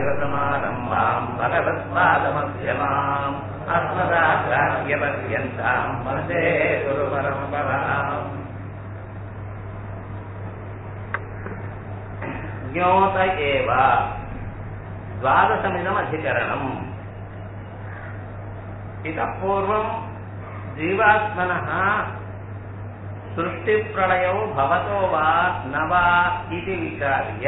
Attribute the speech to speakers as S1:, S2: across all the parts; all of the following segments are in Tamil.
S1: சதாசிவசமாரம்பாம் பகவத்பாதமத்தியமாம் அஸ்மதாச்சாரியபர்யந்தாம் வந்தே குரு பரம்பராம் ज्ञोत एव द्वादशमिदमधिकरणम् इतः पूर्वम् जीवात्मनः सृष्टिप्रलयौ भवतो वा न वा इति विचार्य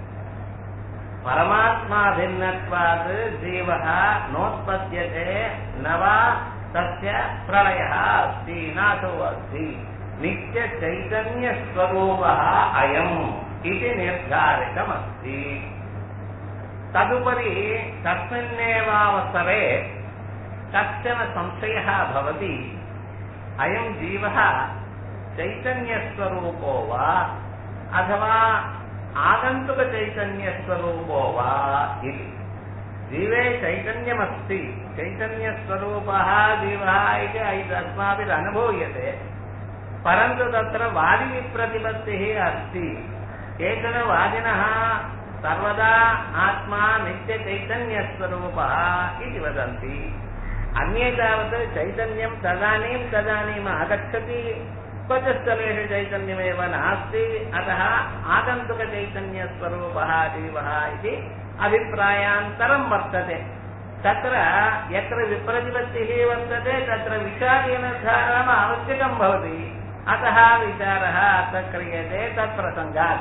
S1: परमात्माभिन्नत्वात् जीवः नोत्पद्यते न वा तस्य प्रलयः अस्ति नासो अस्ति नित्यचैतन्यस्वरूपः अयम् इति निर्धारितमस्ति तदुपरि तस्मिन्नेवावसरे कश्चन संशयः भवति अयं जीवः चैतन्यस्वरूपो वा अथवा आगन्तुकचैतन्यस्वरूपो वा इति जीवे चैतन्यमस्ति चैतन्यस्वरूपः जीवः इति अस्माभिरनुभूयते परन्तु तत्र वादिविप्रतिपत्तिः अस्ति केचन वादिनः सर्वदा आत्मा नित्यचैतन्यस्वरूपः इति वदन्ति अन्ये तावत् चैतन्यं तदानीं तदानीम् आगच्छति क्वचस्थलेषु चैतन्यमेव नास्ति अतः आगन्तुकचैतन्यस्वरूपः जीवः इति अभिप्रायान्तरं वर्तते तत्र यत्र विप्रतिपत्तिः वर्तते तत्र विचार्यनिर्धारणम् आवश्यकं भवति अतः विचारः अत्र क्रियते तत्प्रसङ्गात्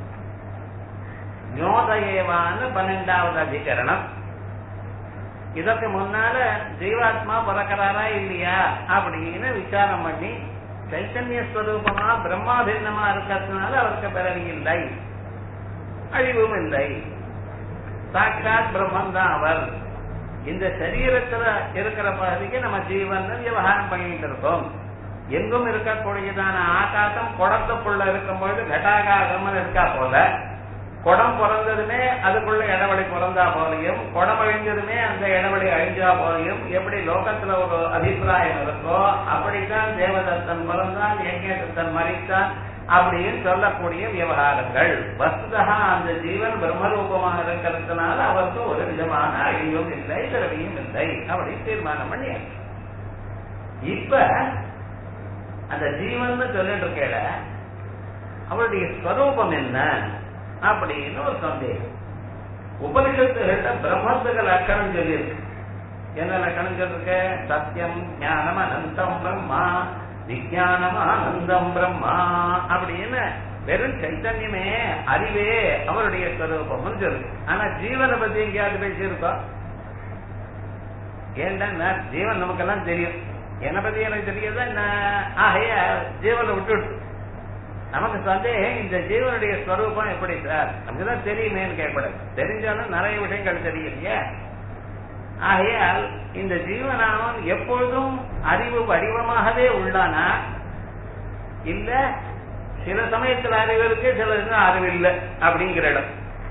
S1: ஞோதயேவான்னு பன்னெண்டாவது அதிகரணம் இதற்கு முன்னால ஜீவாத்மா பிறக்கிறாரா இல்லையா அப்படின்னு விசாரம் பண்ணி சைத்தன்ய ஸ்வரூபமா பிரம்மாபின்னமா இருக்கிறதுனால அவருக்கு பிறவி இல்லை அழிவும் இல்லை சாட்சாத் பிரம்மன் தான் அவர் இந்த சரீரத்துல இருக்கிற பகுதிக்கு நம்ம ஜீவன் விவகாரம் பண்ணிட்டு இருக்கோம் எங்கும் இருக்கக்கூடியதான ஆகாசம் குடத்துக்குள்ள இருக்கும் பொழுது கட்டாகாசம்னு இருக்கா போல குடம் பிறந்ததுமே அதுக்குள்ள இடவெளி பிறந்தா போலையும் குடம் அழிஞ்சதுமே அந்த இடவெளி அழிஞ்சா போலையும் எப்படி லோகத்துல ஒரு அபிப்பிராயம் இருக்கோ அப்படித்தான் தேவதத்தன் பிறந்தான் யஜ்யதத்தன் மறித்தான் அப்படின்னு சொல்லக்கூடிய விவகாரங்கள் வஸ்துதா அந்த ஜீவன் பிரம்மரூபமாக இருக்கிறதுனால அவருக்கு ஒரு விதமான அழிவும் இல்லை திறவியும் இல்லை அப்படின்னு தீர்மானம் பண்ணி இப்ப அந்த ஜீவன் சொல்லிட்டு இருக்கல அவருடைய ஸ்வரூபம் என்ன அப்படின்னு ஒரு சந்தேகம் உபனிஷத்துகள்ல பிரம்மத்துக்கு லட்சணம் சொல்லியிருக்கு என்ன லட்சணம் சொல்லிருக்க சத்தியம் ஞானம் அனந்தம் பிரம்மா விஜயானம் ஆனந்தம் பிரம்மா அப்படின்னு வெறும் சைத்தன்யமே அறிவே அவருடைய ஸ்வரூபம் சொல்லு ஆனா ஜீவனை பத்தி எங்கேயாவது பேசியிருக்கோம் ஏன்டா ஜீவன் நமக்கெல்லாம் தெரியும் என்னை பத்தி எனக்கு தெரியாத ஆகைய ஜீவனை விட்டுட்டு நமக்கு சந்தேகம் இந்த ஜீவனுடைய ஸ்வரூபம் எப்படி சார் நமக்குதான் தெரியுமேன்னு கேட்கக்கூடாது தெரிஞ்சாலும் நிறைய விஷயங்கள் தெரியலையே ஆகையால் இந்த ஜீவனானவன் எப்பொழுதும் அறிவு வடிவமாகவே உள்ளானா இல்ல சில சமயத்தில் அறிவு இருக்கு சில அறிவு இல்லை அப்படிங்கிற இடம்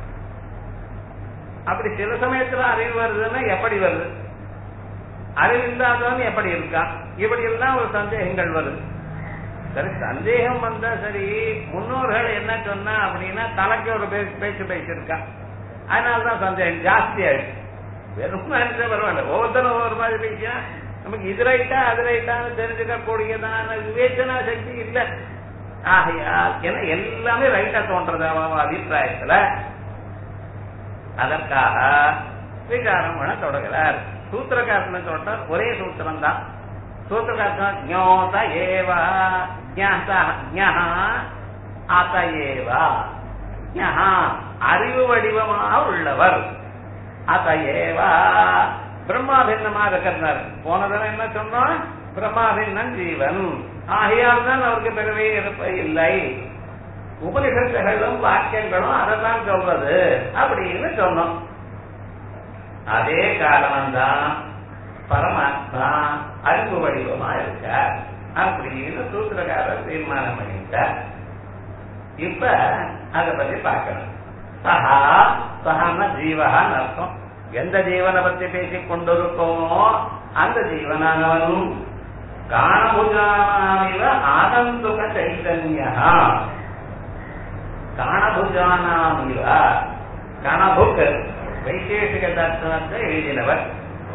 S1: அப்படி சில சமயத்துல அறிவு வருதுன்னா எப்படி வருது அறிவு இல்லாதவன் எப்படி இருக்கான் இப்படி எல்லாம் ஒரு சந்தேகங்கள் வருது சரி சந்தேகம் வந்தா சரி முன்னோர்கள் என்ன சொன்னா அப்படின்னா தலைக்கு ஒரு பேச்சு பேசியிருக்கான் அதனாலதான் சந்தேகம் ஜாஸ்தி ஆயிடுச்சு வெறும் பரவாயில்ல ஒவ்வொருத்தரும் ஒவ்வொரு மாதிரி பேசியா நமக்கு இது ரைட்டா அது ரைட்டான்னு தெரிஞ்சுக்க கூடியதான விவேச்சனா சக்தி இல்ல ஆகையால் ஏன்னா எல்லாமே ரைட்டா தோன்றது அவ அபிப்பிராயத்துல அதற்காக விசாரம் பண்ண தொடங்குறார் சூத்திரக்காரன் சொல்றார் ஒரே சூத்திரம் தான் சூத்திரக்காரன் ஞோத ஏவ அத ஏவ அறிவு வடிவமாக உள்ளவர் அத ஏவ பிரம்மாபின்னமா இருக்கிறார் போனதன என்ன சொன்னோம் பிரம்மாபின்னன் ஜீவன் ஆகையால் தான் அவருக்கு பிறவே இருப்ப இல்லை உபனிஷத்துகளும் வாக்கியங்களும் அதைத்தான் சொல்றது அப்படின்னு சொன்னோம் அதே காரணம்தான் பரமாத்மா அறிவு வடிவமா இருக்கார் அப்படின்னு சூத்திரக்காரர் தீர்மானம் பண்ணிட்டார் இப்ப அத பத்தி பார்க்கணும் சஹா சஹான ஜீவகான்னு அர்த்தம் எந்த ஜீவனை பத்தி பேசிக் கொண்டிருக்கோமோ அந்த ஜீவனானவனும் காணபுஜானாமிவ ஆகந்துக சைத்தன்யா காணபுஜானாமிவ கணபுக் வைசேஷிக தத்துவத்தை எழுதினவர்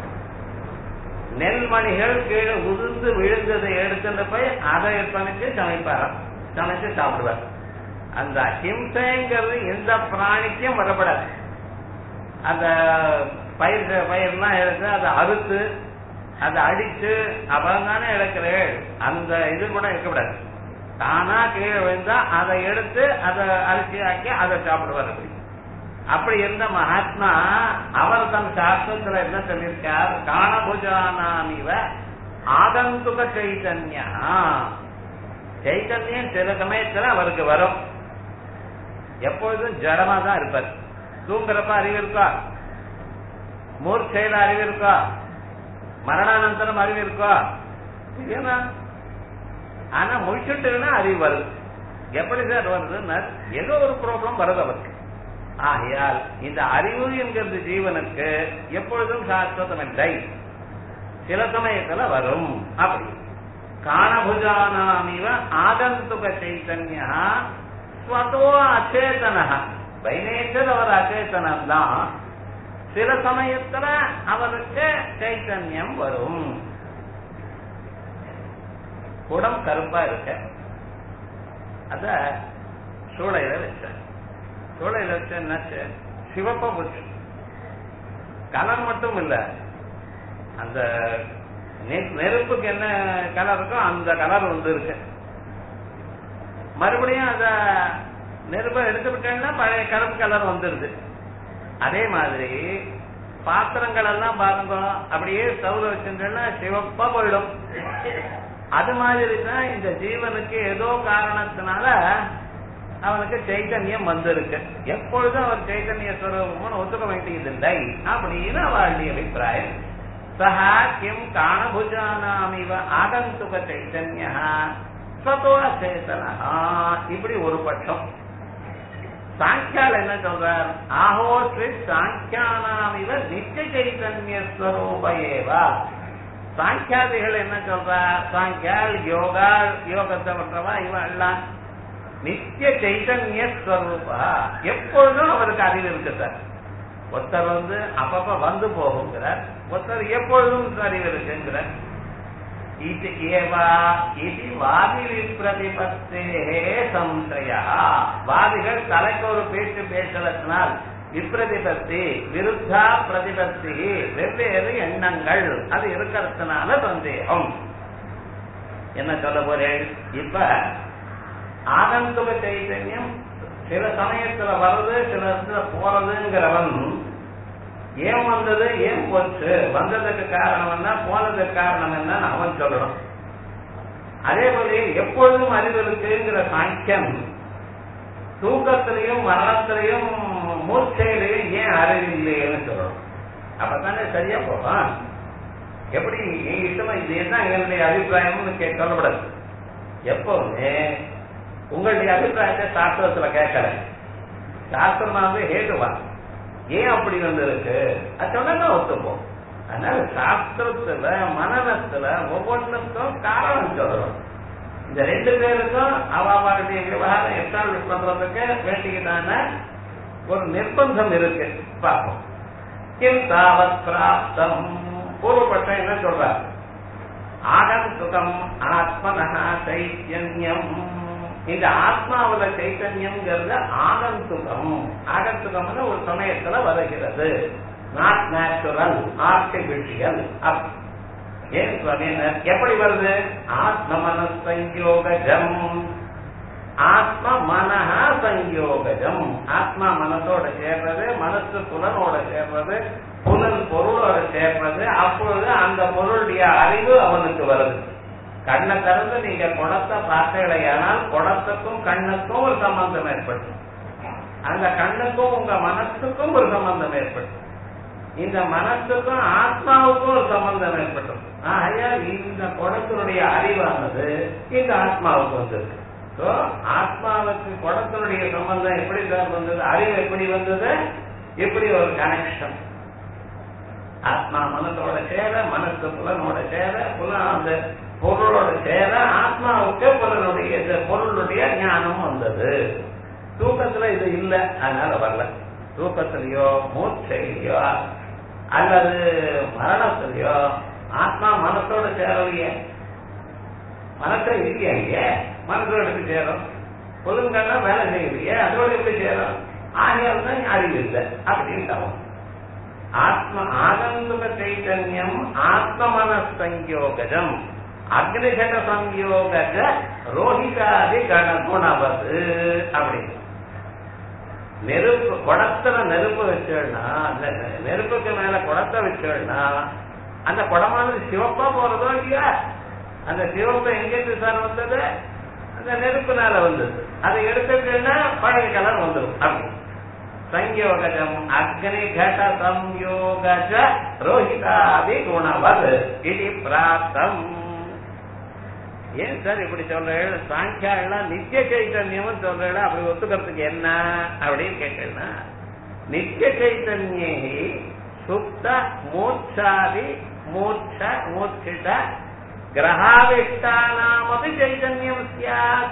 S1: நெல்மணிகள் கீழே உதிர்ந்து விழுந்ததை எடுத்துட்டு போய் அதை விற்பனைக்கு சமைப்பாராம் சமைச்சு சாப்பிடுவார் அந்த ஹிம்சைங்கிறது எந்த பிராணிக்கும் வரப்படாது அந்த பயிர் பயிர்லாம் எடுத்து அதை அறுத்து அதை அடிச்சு அப்புறம் தானே எடுக்கிறேன் அந்த இது கூட இருக்கக்கூடாது தானா கீழே விழுந்தா அதை எடுத்து அதை அரிசி ஆக்கி அதை சாப்பிடுவார் அப்படி அப்படி இருந்த மகாத்மா அவர் தன் சாஸ்திரத்துல என்ன சொல்லியிருக்கார் காணபுஜானாமிவ ஆகந்துக சைத்தன்யா சைத்தன்யம் சில சமயத்துல அவருக்கு வரும் எப்பொழுதும் ஜடமா தான் இருப்பார் தூங்குறப்ப அறிவு இருக்கா மூர்ச்சையில அறிவு இருக்கா மரணானந்தரம் அறிவு இருக்கா ஏன்னா ஆனா முடிச்சுட்டுன்னா அறிவு வருது எப்படி சார் வருதுன்னா ஏதோ ஒரு ப்ராப்ளம் வருது அவருக்கு ஆகையால் இந்த அறிவு என்கிறது ஜீவனுக்கு எப்பொழுதும் சாஸ்வதம் இல்லை சில சமயத்துல வரும் அப்படி காணபுஜானாமிவ ஆகந்துக சைத்தன்யா ஸ்வதோ அச்சேதன பைனேச்சர் அவர் அச்சேதனம் தான் சில சமயத்துல அவருக்கு சைத்தன்யம் வரும் குடம் கருப்பா இருக்க அத சூளையில வச்சேன் சூளையில வச்ச என்னாச்சு சிவப்பா போச்சு கலர் மட்டும் இல்ல அந்த நெருப்புக்கு என்ன கலர் இருக்கோ அந்த கலர் வந்து இருக்கு மறுபடியும் அத நெருப்பை எடுத்து விட்டேன்னா பழைய கருப்பு கலர் வந்துருது அதே மாதிரி பாத்திரங்கள் எல்லாம் பாருங்க அப்படியே ஸ்டவ்ல வச்சிருந்தேன்னா சிவப்பா போயிடும் அது மாதிரி தான் இந்த ஜீவனுக்கு ஏதோ காரணத்தினால அவனுக்கு சைத்தன்யம் வந்திருக்கு எப்பொழுதும் அவர் சைத்தன்ய ஸ்வரூபம்னு ஒத்துக்க வேண்டியதில்லை அப்படின்னு அவளுடைய அபிப்பிராயம் சஹா கிம் காணபுஜானாமிவ ஆகந்துக சைத்தன்யா சதோ சேத்தனா இப்படி ஒரு பட்சம் சாங்கியால் என்ன சொல்றார் ஆஹோ ஸ்ரீ சாங்கியானாமிவ நித்திய சைத்தன்ய ஸ்வரூப ஏவா சாங்கியாதிகள் என்ன சொல்றார் சாங்கியால் யோகா யோகத்தை பண்றவா இவ எல்லாம் நித்திய சைதன்ய ஸ்வரூபா எப்பொழுதும் அவருக்கு அறிவு இருக்கு சார் ஒருத்தர் வந்து அப்பப்ப வந்து போகுங்கிறார் ஒருத்தர் எப்பொழுதும் அறிவு இருக்குங்கிறார் இது ஏவா இது வாதி பிரதிபத்தே சம்சயா வாதிகள் தலைக்கு ஒரு பேச்சு பேசுறதுனால் விப்ரதிபத்தி விருத்தா பிரதிபத்தி வெவ்வேறு எண்ணங்கள் அது இருக்கிறதுனால சந்தேகம் என்ன சொல்ல போறேன் இப்ப ஆகந்துக சைத்தன்யம் சில சமயத்துல வருது சில இடத்துல போறதுங்கிறவன் ஏன் வந்தது ஏன் போச்சு வந்ததுக்கு காரணம் என்ன போனதுக்கு காரணம் என்னன்னு அவன் சொல்லணும் அதே போல எப்பொழுதும் அறிவு இருக்குங்கிற சாங்கியம் தூக்கத்திலையும் மரணத்திலையும் மூர்ச்சையிலையும் ஏன் அறிவு இல்லைன்னு சொல்லணும் அப்பதானே சரியா போகும் எப்படி எங்க இஷ்டமா இது என்ன என்னுடைய அபிப்பிராயம்னு கே சொல்லப்படாது எப்பவுமே உங்களுடைய அபிப்பிராயத்தை சாஸ்திரத்துல கேட்கல சாஸ்திரமா வந்து ஹேதுவா ஏன் அப்படி வந்து இருக்கு அது சொன்னா ஒத்துப்போம் அதனால சாஸ்திரத்துல மனநத்துல ஒவ்வொன்றுக்கும் காரணம் சொல்லணும் இந்த ரெண்டு பேருக்கும் அவளுடைய விவகாரம் எஸ்டாப்ளிஷ் பண்றதுக்கு வேண்டியதான ஒரு நிர்பந்தம் இருக்கு பார்ப்போம் கிம் தாவத் பிராப்தம் பூர்வபட்சம் என்ன சொல்றார் ஆகம் சுகம் ஆத்மனஹா சைத்தன்யம் இந்த ஆத்மாவுல சைத்தன்யம்ங்கிறது ஆகந்துகம் ஆகந்துகம்னு ஒரு சமயத்துல வருகிறது நாட் நேச்சுரல் ஆர்டிபிஷியல் ஏன் சுவாமி எப்படி வருது ஆத்ம மனசயோகம் ஆத்ம மனஹா சங்கயோகம் ஆத்மா மனசோட சேர்றது மனசு புலனோட சேர்றது புலன் பொருளோட சேர்றது அப்பொழுது அந்த பொருளுடைய அறிவு அவனுக்கு வருது கண்ணை திறந்து நீங்க குடத்தை பார்த்தீங்களேயானால் குடத்துக்கும் கண்ணுக்கும் ஒரு சம்பந்தம் ஏற்படும் அந்த கண்ணுக்கும் உங்க மனசுக்கும் ஒரு சம்பந்தம் ஏற்படும் இந்த மனசுக்கும் ஆத்மாவுக்கும் ஒரு சம்பந்தம் ஏற்பட்டது ஆகையா இந்த குடத்தினுடைய அறிவானது இந்த ஆத்மாவுக்கு வந்திருக்கு So, ஆத்மாவுக்கு குடத்தினுடைய சம்பந்தம் எப்படி சார் வந்தது அறிவு எப்படி வந்தது இப்படி ஒரு கனெக்ஷன் ஆத்மா மனசோட சேர மனசு புலனோட சேர புலன் அந்த பொருளோட சேர ஆத்மாவுக்கு புலனுடைய இந்த பொருளுடைய ஞானம் வந்தது தூக்கத்துல இது இல்ல அதனால வரல தூக்கத்திலேயோ மூச்சையிலையோ அல்லது மரணத்திலேயோ ஆத்மா மனசோட சேரலையே மனசை இல்லையா இல்லையே மனசோட எப்படி சேரும் பொதுங்கள்லாம் வேலை செய்யலையே அதோட எப்படி சேரும் ஆகியால் தான் அறிவு இல்லை அப்படின்னு தவம் ஆத்ம ஆகந்துக சைத்தன்யம் ஆத்ம மனசங்கியோகஜம் அக்னிகட சங்கியோகஜ ரோஹிதாதி கண குணவது அப்படின்னு நெருப்பு குடத்துல நெருப்பு வச்சோம்னா அந்த நெருப்புக்கு மேல குடத்தை வச்சோம்னா அந்த குடமானது சிவப்பா போறதோ இல்லையா அந்த சிவப்பு எங்கிருந்து சார் வந்தது அந்த நெருப்புனால வந்தது அதை எடுத்துட்டேன்னா பழைய கலர் வந்துடும் அப்படி சங்கியோகஜம் அக்னி கட சம்யோகஜ ரோஹிதாதி குணவது இது பிராப்தம் ஏன் சார் இப்படி சொல்றேன் சாங்கியா எல்லாம் நித்திய சைத்தன்யம் சொல்றேன் அப்படி ஒத்துக்கிறதுக்கு என்ன அப்படின்னு கேட்டேன்னா நித்திய சைத்தன்யே சுப்த மூச்சாதி மூச்ச மூச்சிட கிரகாவிஷ்டானாமபி சைத்தன்யம் சியாத்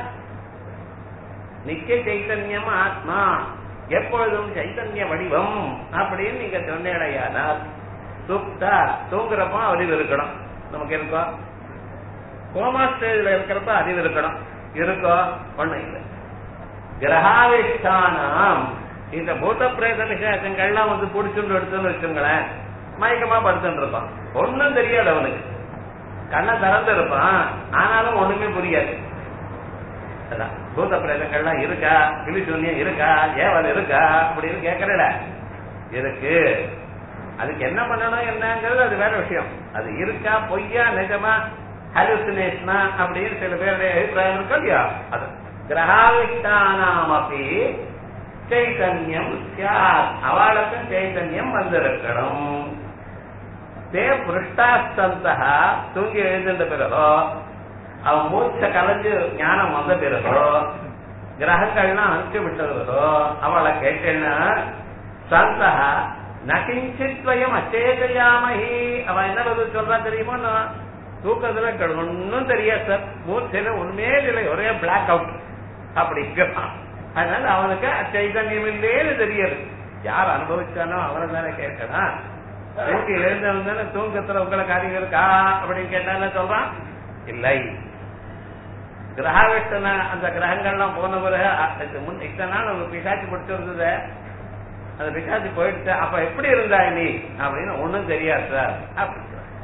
S1: நித்திய சைத்தன்யம் ஆத்மா எப்பொழுதும் சைத்தன்ய வடிவம் அப்படின்னு நீங்க சொன்னேடையானால் சுப்தா தூங்குறப்போ அறிவு இருக்கணும் நமக்கு இருக்கோம் கோமா ஸ்டேஜ்ல இருக்கிறப்ப அறிவு இருக்கணும் இருக்கோ ஒண்ணு இல்லை கிரகாவிஷ்டானம் இந்த பூத பிரேத விசேஷங்கள்லாம் வந்து புடிச்சுட்டு எடுத்துன்னு வச்சுங்களேன் மயக்கமா படுத்துட்டு இருப்பான் ஒண்ணும் தெரியாது அவனுக்கு கண்ணை திறந்து இருப்பான் ஆனாலும் ஒண்ணுமே புரியாது அதான் பூத பிரேதங்கள்லாம் இருக்கா கிளிசூன்யம் இருக்கா ஏவல் இருக்கா அப்படின்னு கேட்கறல இருக்கு அதுக்கு என்ன பண்ணணும் என்னங்கிறது அது வேற விஷயம் அது இருக்கா பொய்யா நிஜமா ஹலுசினேஷனா அப்படின்னு சில பேருடைய அபிப்பிராயம் இருக்கு இல்லையா அது கிரகாவிஷ்டானாம் அப்படி சைத்தன்யம் சியாத் அவளுக்கும் சைத்தன்யம் வந்திருக்கணும் தே பிருஷ்டாஸ்தந்தா தூங்கி எழுந்த பிறகோ அவன் மூச்ச கலைஞ்சு ஞானம் வந்த பிறகோ கிரகங்கள்லாம் அனுப்பிச்சு விட்டதோ அவளை கேட்டேன்னா சந்தா நகிஞ்சித்வயம் அச்சேதையாமஹி அவன் என்ன பதில் சொல்றா தெரியுமோ நான் தூக்கத்துல ஒன்னும் தெரியாது சார் மூச்சையில ஒண்ணுமே இல்லை ஒரே பிளாக் அவுட் அப்படிங்கிறான் அதனால அவனுக்கு சைதன்யம் இல்லேன்னு தெரியாது யார் அனுபவிச்சானோ அவனை தானே கேட்கணும் தூக்கி எழுந்தவன் தானே தூக்கத்துல உங்களை காரியம் இருக்கா அப்படின்னு கேட்டான சொல்றான் இல்லை கிரகாவேஷ்டன அந்த கிரகங்கள்லாம் போன பிறகு முன் இத்தனை நாள் ஒரு பிசாச்சி பிடிச்சு வந்தது அந்த பிசாச்சி போயிடுச்சு அப்ப எப்படி இருந்தா நீ அப்படின்னு ஒண்ணும் தெரியாது சார் அப்படி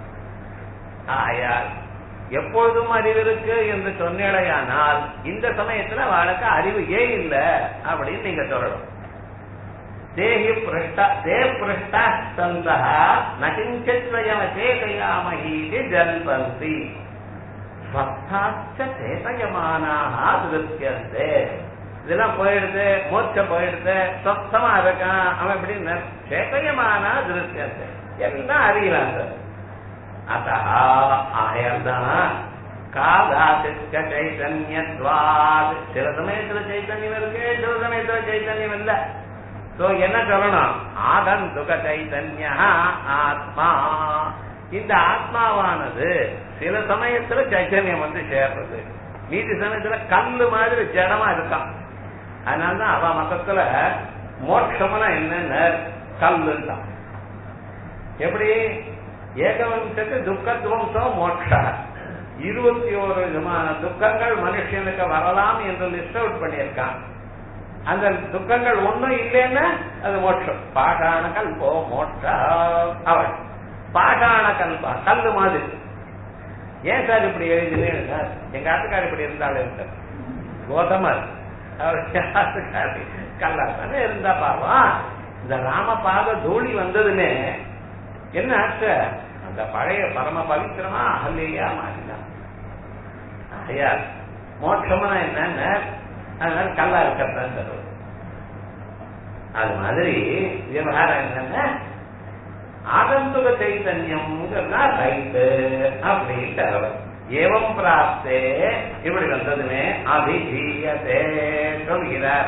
S1: ஆயால் எப்பொழுதும் அறிவு இருக்கு என்று சொன்னேடையானால் இந்த சமயத்துல அவளுக்கு அறிவு ஏன் இல்ல அப்படின்னு நீங்க சொல்லணும் தேஹி பிருஷ்ட தே பிருஷ்ட சந்தா நகிஞ்சத்வயம் சேதையாமஹீதி ஜல்பந்தி ஸ்வஸ்தாச்ச சேதயமானாக திருத்தியந்தே இதெல்லாம் போயிடுது மூச்ச போயிடுது சொத்தமா இருக்கான் அவன் எப்படி சேதயமானா திருத்தியந்தே எல்லாம் அறியலாம் சார் அத்தா ஆயர்தான் காதாசிக்க சைத்தன்யத்வாத் சில சமயத்துல சைத்தன்யம் இருக்கு சில சமயத்துல சைத்தன்யம் இல்ல சோ என்ன சொல்லணும் ஆகந்துக சைத்தன்ய ஆத்மா இந்த ஆத்மாவானது சில சமயத்துல சைத்தன்யம் வந்து சேர்றது மீதி சமயத்துல கல்லு மாதிரி ஜடமா இருக்கான் அதனாலதான் அவ மதத்துல மோட்சம்னா என்னன்னு கல்லுதான் எப்படி ஏகவம்சத்து துக்கத்வம்சம் மோட்ச இருபத்தி ஒரு விதமான துக்கங்கள் மனுஷனுக்கு வரலாம் என்று லிஸ்ட் அவுட் பண்ணியிருக்கான் அந்த துக்கங்கள் ஒண்ணும் இல்லைன்னா அது மோட்சம் பாஷாண கல்போ மோட்ச அவள் பாஷாண கல்பா கல்லு மாதிரி ஏன் சார் இப்படி எழுதினேன் சார் எங்க ஆத்துக்கார் இப்படி இருந்தாலும் சார் கோதமர் அவர் ஆத்துக்காரி கல்லா தானே இருந்தா பாவம் இந்த ராமபாத தூளி வந்ததுமே என்ன ஆச்சு அந்த பழைய பரம பவித்திரமா அகல்லையா மாறினான் ஐயா மோட்சம்னா என்னன்னு அதனால கல்லா இருக்கிறதான் தருவது அது மாதிரி விவகாரம் என்னன்னா ஆகந்துக சைத்தன்யம் ரைட்டு அப்படின்ட்டு அவர் ஏவம் பிராப்தே இப்படி வந்ததுமே அபிஜீயத்தே சொல்கிறார்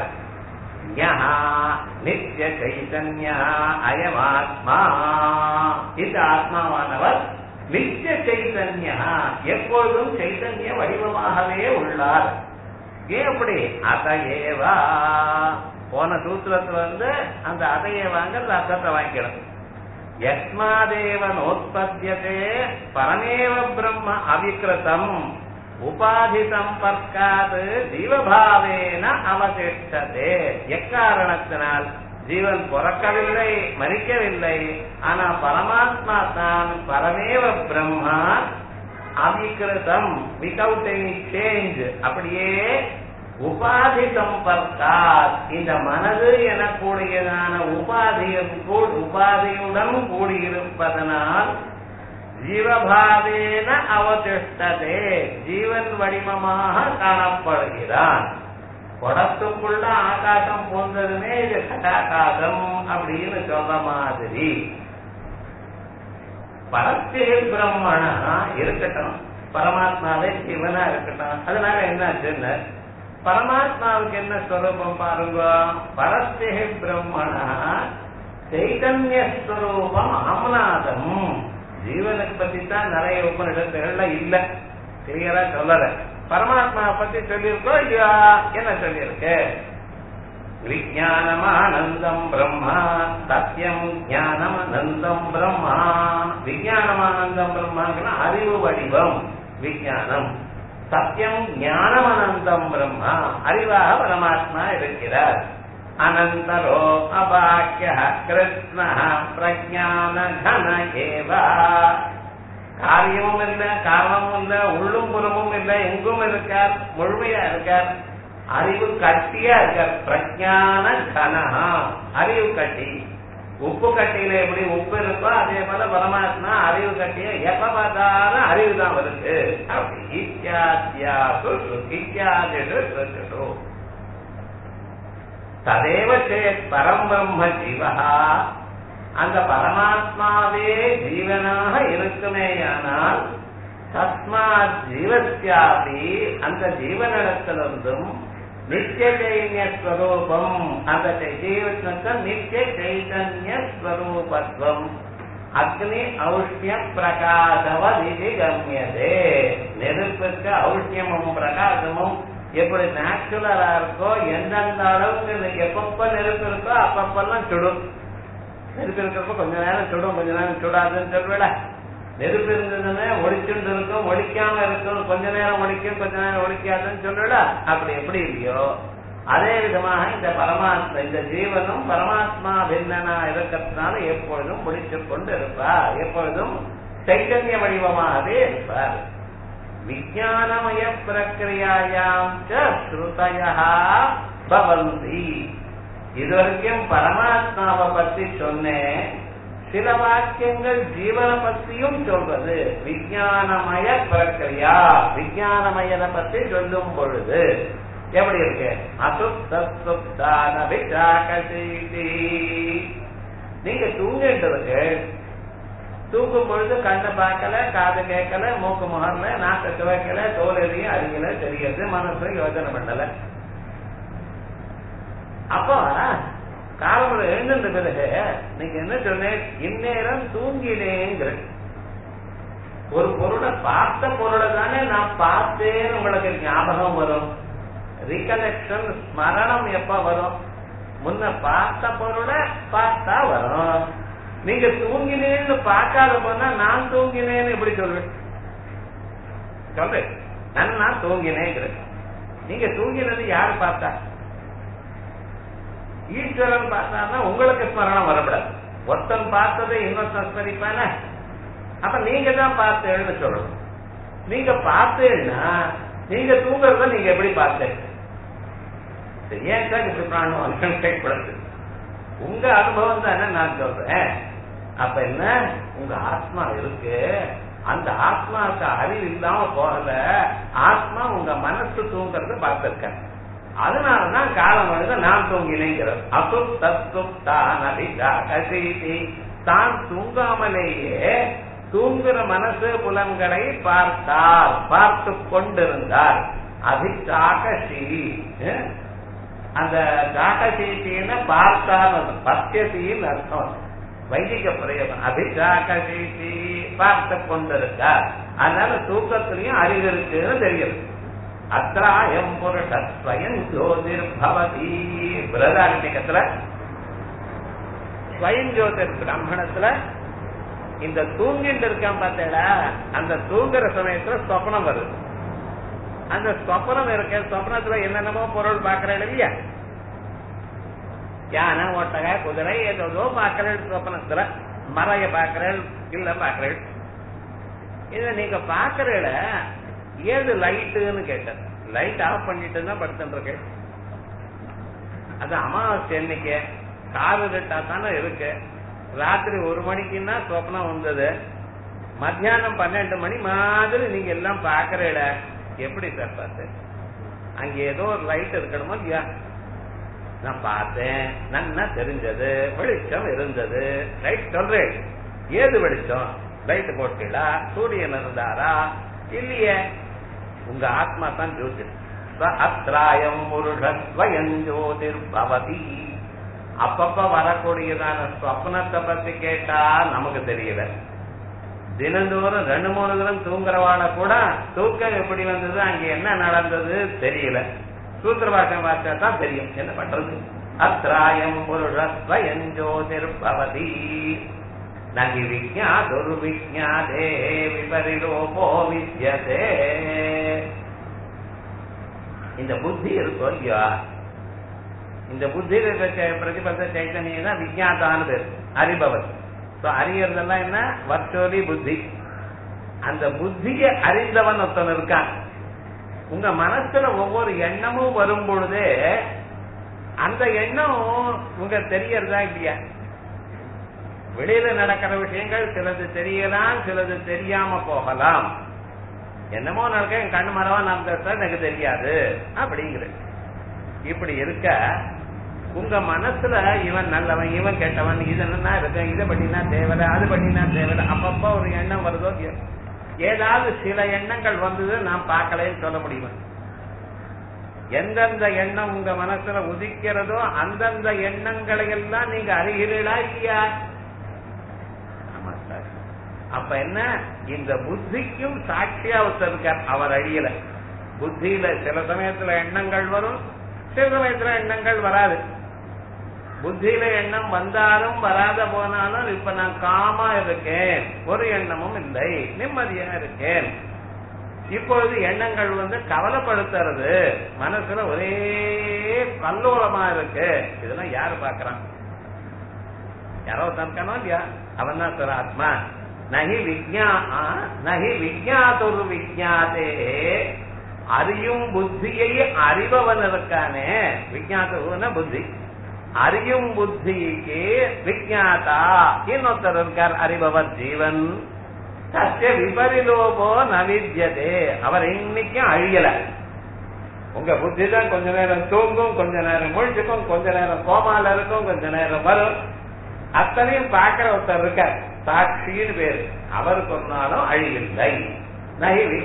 S1: நித்திய சைதன்ய அயமாத்மா இந்த ஆத்மாவானவர் நித்திய சைதன்ய எப்பொழுதும் சைதன்ய வடிவமாகவே உள்ளார் ஏன் அப்படி அதையேவா போன சூத்திரத்துல வந்து அந்த அதையை வாங்க அர்த்தத்தை வாங்கிக்கணும் யஸ்மாதேவ நோத்பத்தியதே பரமேவ பிரம்ம அவிக்கிருதம் உபாதி சம்பர்க்காது ஜீவபாவேன அவதிஷ்டதே எக்காரணத்தினால் ஜீவன் பிறக்கவில்லை மறிக்கவில்லை ஆனா பரமாத்மா தான் பரமேவ பிரம்மா அவிகிருதம் வித்தவுட் எனி சேஞ்ச் அப்படியே உபாதி சம்பர்க்காத் இந்த மனது எனக்கூடியதான உபாதியும் உபாதியுடன் கூடியிருப்பதனால் ஜீவபாவேன அவதிஷ்டதே ஜீவன் வடிவமாக காணப்படுகிறான் குடத்துக்குள்ள ஆகாசம் போன்றதுமே இது கட்டாகாசம் அப்படின்னு சொல்ற மாதிரி பரத்திய பிரம்மணா இருக்கட்டும் பரமாத்மாவே சிவனா இருக்கட்டும் அதனால என்னாச்சுன்னு பரமாத்மாவுக்கு என்ன ஸ்வரூபம் பாருங்க பரத்திய பிரம்மணா சைதன்ய ஸ்வரூபம் ஆமநாதம் ஜீவனுக்கு பத்தி தான் நிறைய உபநிடத்துகள்ல இல்ல கிளியரா சொல்லல பரமாத்மா பத்தி சொல்லியிருக்கோம் இல்லையா என்ன சொல்லியிருக்கு விஜயானமானந்தம் பிரம்மா சத்தியம் ஞானமானந்தம் பிரம்மா விஜயானமானந்தம் பிரம்மாங்கன்னா அறிவு வடிவம் விஜயானம் சத்தியம் ஞானமானந்தம் பிரம்மா அறிவாக பரமாத்மா இருக்கிறார் அனந்தரோ அபாக்கிய கிருஷ்ண பிரஜான கன ஏவா காரியமும் இல்ல காரணமும் இல்ல உள்ளும் புறமும் இல்ல எங்கும் இருக்கார் முழுமையா இருக்கார் அறிவு கட்டியா இருக்கார் பிரஜான கனஹா அறிவு கட்டி உப்பு கட்டியில எப்படி உப்பு இருக்கோ அதே போல பரமாத்மா அறிவு கட்டிய எப்ப பார்த்தாலும் அறிவு தான் வருது அப்படி இத்தியாத்தியாசு இத்தியாதிஷு ஸ்ருதிஷு. ததேவ சேத் பரம் பிரம்ம ஜீவா அந்த பரமாத்மாவே ஜீவனாக இருக்குமேயானால் தஸ்மாத் ஜீவஸ்யாபி அந்த ஜீவனிடத்திலிருந்தும் நித்திய சைன்ய ஸ்வரூபம் அந்த ஜீவனுக்கு நித்திய சைதன்ய ஸ்வரூபத்துவம் அக்னி ஔஷ்ணிய பிரகாசவதி கம்யதே நெருப்புக்கு ஔஷ்ணியமும் பிரகாசமும் எப்படி நேச்சுரலா இருக்கோ எந்தெந்த அளவுக்கு எப்பப்ப நெருப்பு இருக்கோ அப்பப்பெல்லாம் சுடும் நெருப்பு இருக்கிறப்ப கொஞ்ச நேரம் சுடும் கொஞ்ச நேரம் சுடாதுன்னு சொல்வேடா நெருப்பு இருந்ததுன்னா ஒழிச்சுட்டு இருக்கும் ஒழிக்காம இருக்கும் கொஞ்ச நேரம் ஒழிக்கும் கொஞ்ச நேரம் ஒழிக்காதுன்னு சொல்லுடா அப்படி எப்படி இல்லையோ அதே விதமாக இந்த பரமாத்மா இந்த ஜீவனும் பரமாத்மா பின்னனா இருக்கிறதுனால எப்பொழுதும் முடிச்சுக் கொண்டு இருப்பார் எப்பொழுதும் சைத்தன்ய வடிவமாகவே இருப்பார் விஜயானமய பிரக்கிரியாயாம் ஸ்ருதயா பவந்தி இதுவரைக்கும் பரமாத்மாவை பத்தி சொன்னேன் சில வாக்கியங்கள் ஜீவனை பத்தியும் சொல்றது விஜயானமய பிரக்கிரியா விஜயானமயனை பத்தி சொல்லும் பொழுது எப்படி இருக்கு அசுப்தான விசாகசீதி நீங்க தூங்கிட்டு இருக்கு தூக்கும் பொழுது கண்ணு பார்க்கல காது கேட்கல மூக்கு முகர்ல நாக்கு துவைக்கல தோல் எதையும் அறியல தெரியாது மனசு யோசனை பண்ணல அப்போ காலமுறை எழுந்த பிறகு நீங்க என்ன சொன்னேன் இந்நேரம் தூங்கினேங்கிற ஒரு பொருளை பார்த்த பொருளை தானே நான் பார்த்தேன்னு உங்களுக்கு ஞாபகம் வரும் ரிகலெக்ஷன் ஸ்மரணம் எப்ப வரும் முன்ன பார்த்த பொருளை பார்த்தா வரும் நீங்க தூங்கினேன்னு பார்க்காத போனா நான் தூங்கினேன்னு எப்படி சொல்வேன் சொல்றேன் நான் நான் தூங்கினேங்கிறேன் நீங்க தூங்கினது யாரு பார்த்தா ஈஸ்வரன் பார்த்தாருன்னா உங்களுக்கு ஸ்மரணம் வரப்படாது ஒருத்தன் பார்த்ததை இன்னொருத்தன் ஸ்மரிப்பான அப்ப நீங்க தான் பார்த்தேன்னு சொல்லணும் நீங்க பார்த்தேன்னா நீங்க தூங்குறத நீங்க எப்படி பார்த்தேன் ஏன் சார் இப்படி பிராணம் கேட்கக்கூடாது உங்க அனுபவம் தானே நான் சொல்றேன் அப்ப என்ன உங்க ஆத்மா இருக்கு அந்த ஆத்மாவுக்கு அறிவு இல்லாம போகல ஆத்மா உங்க மனசு தூங்குறத பார்த்திருக்கேன் அதனாலதான் காலம் வந்து நான் தூங்கினேங்கிறது அசுப்தி தான் தூங்காமலேயே தூங்குற மனசு புலன்களை பார்த்தார் பார்த்து கொண்டிருந்தார் அபிச்சாகசி அந்த ஜாகசீத்தின்னு பார்த்தால் பத்தியசின்னு அர்த்தம் வைதிக பிரயோகம் அபிச்சாகசீத்தி பார்த்து கொண்டிருக்கார் அதனால தூக்கத்திலையும் அறிவு இருக்குன்னு தெரியுது அத்திராயம் புருஷ ஸ்வயம் ஜோதிர் பவதி பிரதாரண்யத்துல ஸ்வயம் ஜோதிர் பிராமணத்துல இந்த தூங்கிட்டு இருக்கான் பார்த்தேடா அந்த தூங்குற சமயத்துல சொப்னம் வருது அந்த சொப்னம் இருக்க சொப்னத்துல என்னென்னமோ பொருள் பாக்குறேன் இல்லையா யானை ஒட்டக குதிரை ஏதோ பாக்குறேன் சொப்னத்துல மலைய பாக்குறேன் இல்ல பாக்குறேன் இத நீங்க பாக்குறேல ஏது லைட்டுன்னு கேட்டேன் லைட் ஆஃப் பண்ணிட்டு தான் படுத்துட்டு இருக்கேன் அது அமாவாசை என்னைக்கு காரு ரெட்டா தானே இருக்கு ராத்திரி ஒரு மணிக்குன்னா சொப்னம் வந்தது மத்தியானம் பன்னெண்டு மணி மாதிரி நீங்க எல்லாம் பாக்குறீட எப்படி சார் பார்த்து அங்க ஏதோ ஒரு லைட் இருக்கணுமோ இல்லையா நான் பார்த்தேன் நன்னா தெரிஞ்சது வெளிச்சம் இருந்தது லைட் சொல்றேன் ஏது வெளிச்சம் லைட் போட்டீங்களா சூரியன் இருந்தாரா இல்லையே உங்க ஆத்மா தான் ஜோதி அத்ராயம் புருஷஸ்வயம் ஜோதிர் பவதி அப்பப்ப வரக்கூடியதான ஸ்வப்னத்தை பத்தி கேட்டா நமக்கு தெரியல தினந்தோறும் ரெண்டு மூணு தினம் தூங்குறவாட கூட தூக்கம் எப்படி வந்தது அங்க என்ன நடந்தது தெரியல சூத்திரபாஷம் வார்த்தை தான் தெரியும் என்ன பண்றது அத்ராயம் புருஷஸ்வயம் ஜோதிர் பவதி நகி விஜாதுர் விஜாதே விபரிலோபோ வித்யதே இந்த புத்தி இருக்கோ இல்லையா இந்த புத்தி பிரதிபந்த சைத்தன்யம் தான் விஜயாதான்னு பேர் அறிபவர் அறியறதெல்லாம் என்ன வர்ச்சோலி புத்தி அந்த புத்தியை அறிந்தவன் ஒருத்தன் இருக்கான் உங்க மனசுல ஒவ்வொரு எண்ணமும் வரும் பொழுதே அந்த எண்ணம் உங்க தெரியறதா இல்லையா வெளியில நடக்கிற விஷயங்கள் சிலது தெரியலாம் சிலது தெரியாம போகலாம் என்னமோ நடக்க என் கண்ணு மரவா நடந்தது எனக்கு தெரியாது அப்படிங்கிற இப்படி இருக்க உங்க மனசுல இவன் நல்லவன் இவன் கெட்டவன் இது என்ன இருக்கு இதை பண்ணினா தேவையில்ல அது பண்ணினா தேவையில்ல அப்பப்ப ஒரு எண்ணம் வருதோ ஏதாவது சில எண்ணங்கள் வந்தது நான் பார்க்கலன்னு சொல்ல முடியுமா எந்தெந்த எண்ணம் உங்க மனசுல உதிக்கிறதோ அந்தந்த எண்ணங்களை எல்லாம் நீங்க அறிகிறீர்களா இல்லையா ஆமா சார் அப்ப என்ன இந்த புத்திக்கும் சாட்சியா ஒருத்தர் இருக்கார் அவர் அழியல புத்தியில சில சமயத்துல எண்ணங்கள் வரும் சில சமயத்துல எண்ணங்கள் வராது புத்தியில எண்ணம் வந்தாலும் வராத போனாலும் இப்ப நான் காமா இருக்கேன் ஒரு எண்ணமும் இல்லை நிம்மதியா இருக்கேன் இப்பொழுது எண்ணங்கள் வந்து கவலைப்படுத்துறது மனசுல ஒரே கல்லோலமா இருக்கு இதெல்லாம் யாரு பாக்குறான் யாரோ தற்கானோ இல்லையா அவன் தான் சொல்ற ஆத்மா நகி விஜயா நகி விஜயாதொரு விஜயாதே அறியும் புத்தியை அறிபவன் இருக்கானே விஜயாத்துனா புத்தி அறியும் புத்திக்கு விஜயாதா இன்னொருத்தர் இருக்கார் அறிபவர் ஜீவன் சத்திய விபரிலோபோ நவித்யதே அவர் இன்னைக்கும் அழியல உங்க புத்தி தான் கொஞ்ச நேரம் தூங்கும் கொஞ்ச நேரம் முழிச்சுக்கும் கொஞ்ச நேரம் கோமால இருக்கும் கொஞ்ச நேரம் வரும் அத்தனையும் பார்க்கிற ஒருத்தர் இருக்கார் சாட்சின்னு பேரு அவருக்கு ஒரு நாளும் அழிவில்லை நகிவி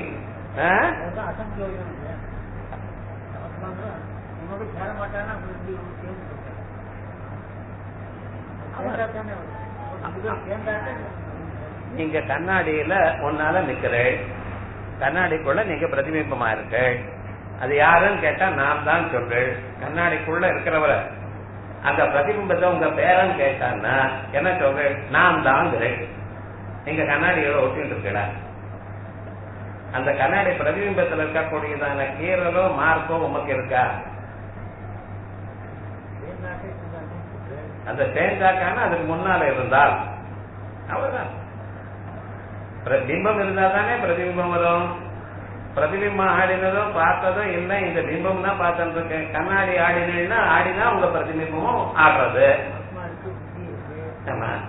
S1: நீங்க கண்ணாடியில ஒன்னால நிக்கிறேன் கண்ணாடிக்குள்ள நீங்க பிரதிபிம்பமா இருக்கு அது யாருன்னு கேட்டா நான் தான் சொல்றேன் கண்ணாடிக்குள்ள இருக்கிறவர அந்த பிரதிபிம்பத்தை உங்க பேரன் கேட்டான்னா என்ன சொல்றேன் நான் தாங்கிறேன் நீங்க கண்ணாடியோட ஒட்டிட்டு இருக்கடா அந்த கண்ணாடி பிரதிபிம்பத்தில் இருக்கக்கூடியதான கீரலோ மார்க்கோ உமக்கு இருக்கா அந்த தேங்காக்கான அதுக்கு முன்னால இருந்தால் அவ்வளவுதான் பிம்பம் இருந்தா தானே பிரதிபிம்பம் வரும் பிரதிபிம்பம் ஆடினதும் பார்த்ததும் இல்லை இந்த பிம்பம் தான் பார்த்துட்டு இருக்கேன் கண்ணாடி ஆடினா ஆடினா உங்க பிரதிபிம்பமும் ஆடுறது ஆமா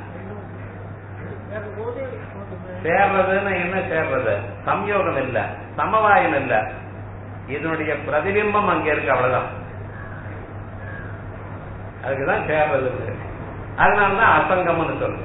S1: சேர்றதுன்னு என்ன சேர்றது சம்யோகம் இல்ல சமவாயம் இல்ல இதனுடைய பிரதிபிம்பம் அங்க இருக்கு அவ்வளவுதான் அதுக்குதான் சேர்றது அதனாலதான் அசங்கம்னு சொல்லு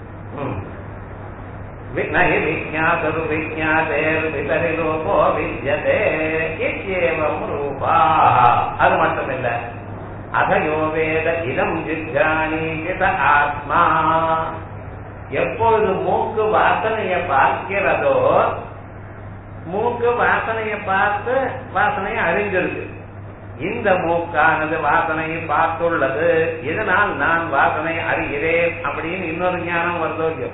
S1: நகி விஜாதரு விஜாதேர் விபரிலோபோ வித்யதே இத்யேவம் ரூபா அது மட்டும் இல்ல அதயோ வேத இதம் ஜிஜானீகித ஆத்மா எப்பொழுது மூக்கு வாசனைய பார்க்கிறதோ மூக்கு வாசனையை பார்த்து வாசனையை அறிஞ்சிருக்கு இந்த மூக்கானது வாசனையை பார்த்துள்ளது இதனால் நான் வாசனை அறிகிறேன் அப்படின்னு இன்னொரு ஞானம் வருதோ இல்லையோ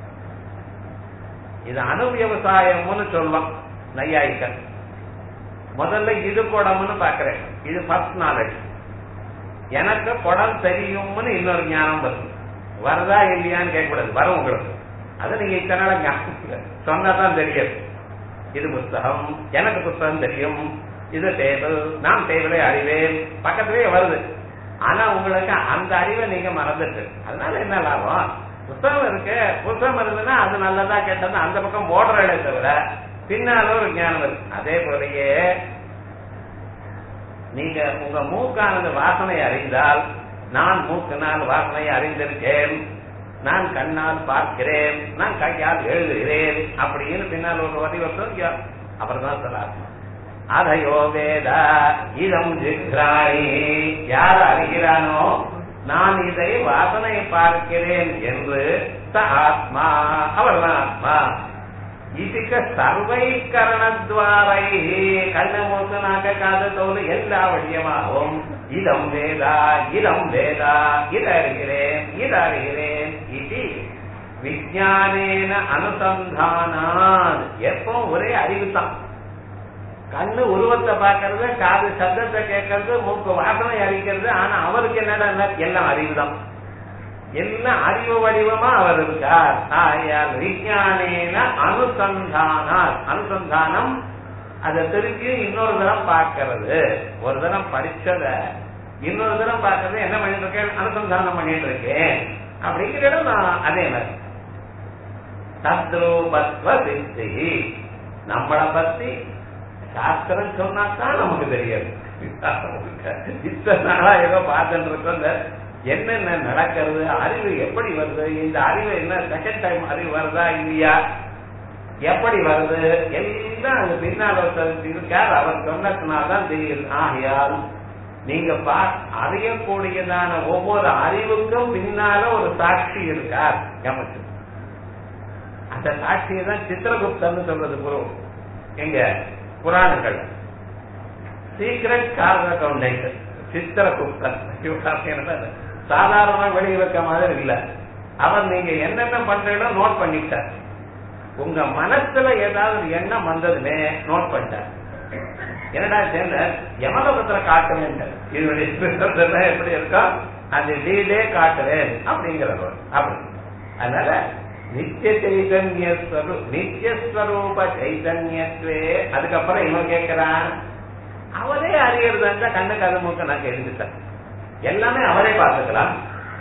S1: இது அணு விவசாயம்னு சொல்லுவான் நையாயிக்கன் முதல்ல இது குடம்னு பாக்குறேன் இது ஃபர்ஸ்ட் நாலேஜ் எனக்கு குடம் தெரியும்னு இன்னொரு ஞானம் வருது வருதா இல்லையான்னு கேட்கக்கூடாது வரும் உங்களுக்கு அது நீங்க இத்தனை நாள் ஞாபகம் சொன்னதான் தெரியாது இது புஸ்தகம் எனக்கு புஸ்தகம் தெரியும் இது டேபிள் நான் டேபிளை அறிவேன் பக்கத்திலேயே வருது ஆனா உங்களுக்கு அந்த அறிவை நீங்க மறந்துட்டு அதனால என்ன லாபம் புத்தகம் இருக்கு புத்தகம் இருந்ததுன்னா அது நல்லதா கேட்டது அந்த பக்கம் ஓடுறே தவிர பின்னால ஒரு ஞானம் இருக்கு அதே போலயே நீங்க உங்க மூக்கானது வாசனை அறிந்தால் நான் மூக்கினால் வாசனை அறிந்திருக்கேன் நான் கண்ணால் பார்க்கிறேன் நான் கையால் எழுதுகிறேன் அப்படின்னு பின்னால் ஒரு வரி வருஷம் அப்புறம் தான் சொல்லார் அதையோ வேத இதம் ஜிக்ராணி யார் அறிகிறானோ நான் இதை வாசனை பார்க்கிறேன் என்று ச ஆத்மா அவர்தான் ஆத்மா இதுக்கு சர்வைக்கரணத்வாரை கண்ணு மூக்கு நாக்க காது தோல் எல்லா வழியமாகவும் இதம் வேதா இதம் வேதா இது அறிகிறேன் இது அறிகிறேன் இது விஜயானேன அனுசந்தானான் எப்போ ஒரே அறிவு தான் கண்ணு உருவத்தை பார்க்கறது காது சப்தத்தை கேட்கறது மூக்கு வாசனை அறிக்கிறது ஆனா அவருக்கு என்னடா எல்லாம் அறிவு தான் எல்லாம் அறிவு வடிவமா அவர் இருக்கார் ஆயால் விஞ்ஞானேன அனுசந்தானார் அனுசந்தானம் அதை திருப்பி இன்னொரு தரம் பார்க்கறது ஒரு தரம் படிச்சத இன்னொரு தரம் பார்க்கறது என்ன பண்ணிட்டு இருக்கேன் அனுசந்தானம் பண்ணிட்டு இருக்கேன் அப்படிங்கிறத நான் அதே மாதிரி தத்ரூபத்வ சித்தி நம்மளை பத்தி சாஸ்திரம் சொன்னாதான் நமக்கு தெரியாது இத்தனை நாளா ஏதோ பார்த்துட்டு இருக்கோம் என்னென்ன நடக்கிறது அறிவு எப்படி வருது இந்த அறிவு என்ன செகண்ட் டைம் அறிவு வருதா இல்லையா எப்படி வருது எல்லாம் அது பின்னால் ஒருத்தர் இருக்கார் அவர் சொன்னதுனால்தான் தெரியுது ஆகையால் நீங்க பா அறியக்கூடியதான ஒவ்வொரு அறிவுக்கும் பின்னால ஒரு சாட்சி இருக்கார் எமக்கு அந்த சாட்சியை தான் சித்திரகுப்தன்னு சொல்றது குரு எங்க புராணங்கள் சீக்கிரட் கார்னர் கவுண்டேட் சித்திரகுப்தன் சாதாரண வெளியே வைக்க மாதிரி இல்ல அவர் நீங்க என்னென்ன பண்றீங்களோ நோட் பண்ணிட்டார் உங்க மனசுல ஏதாவது ஒரு எண்ணம் வந்ததுமே நோட் பண்ணிட்டார் என்னடா சேர்ந்த யமலோகத்துல காட்டுவேன் இதனுடைய எப்படி இருக்கோ அந்த டீடே காட்டுவேன் அப்படிங்கிறவர் அப்படி அதனால நித்திய சைதன்ய நித்தியஸ்வரூப சைதன்யத்வே அதுக்கப்புறம் இவன் கேட்கிறான் அவரே அறியறதா இருந்தா கண்ணு கது மூக்க நான் எழுந்துட்டேன் எல்லாமே அவரே பார்த்துக்கலாம்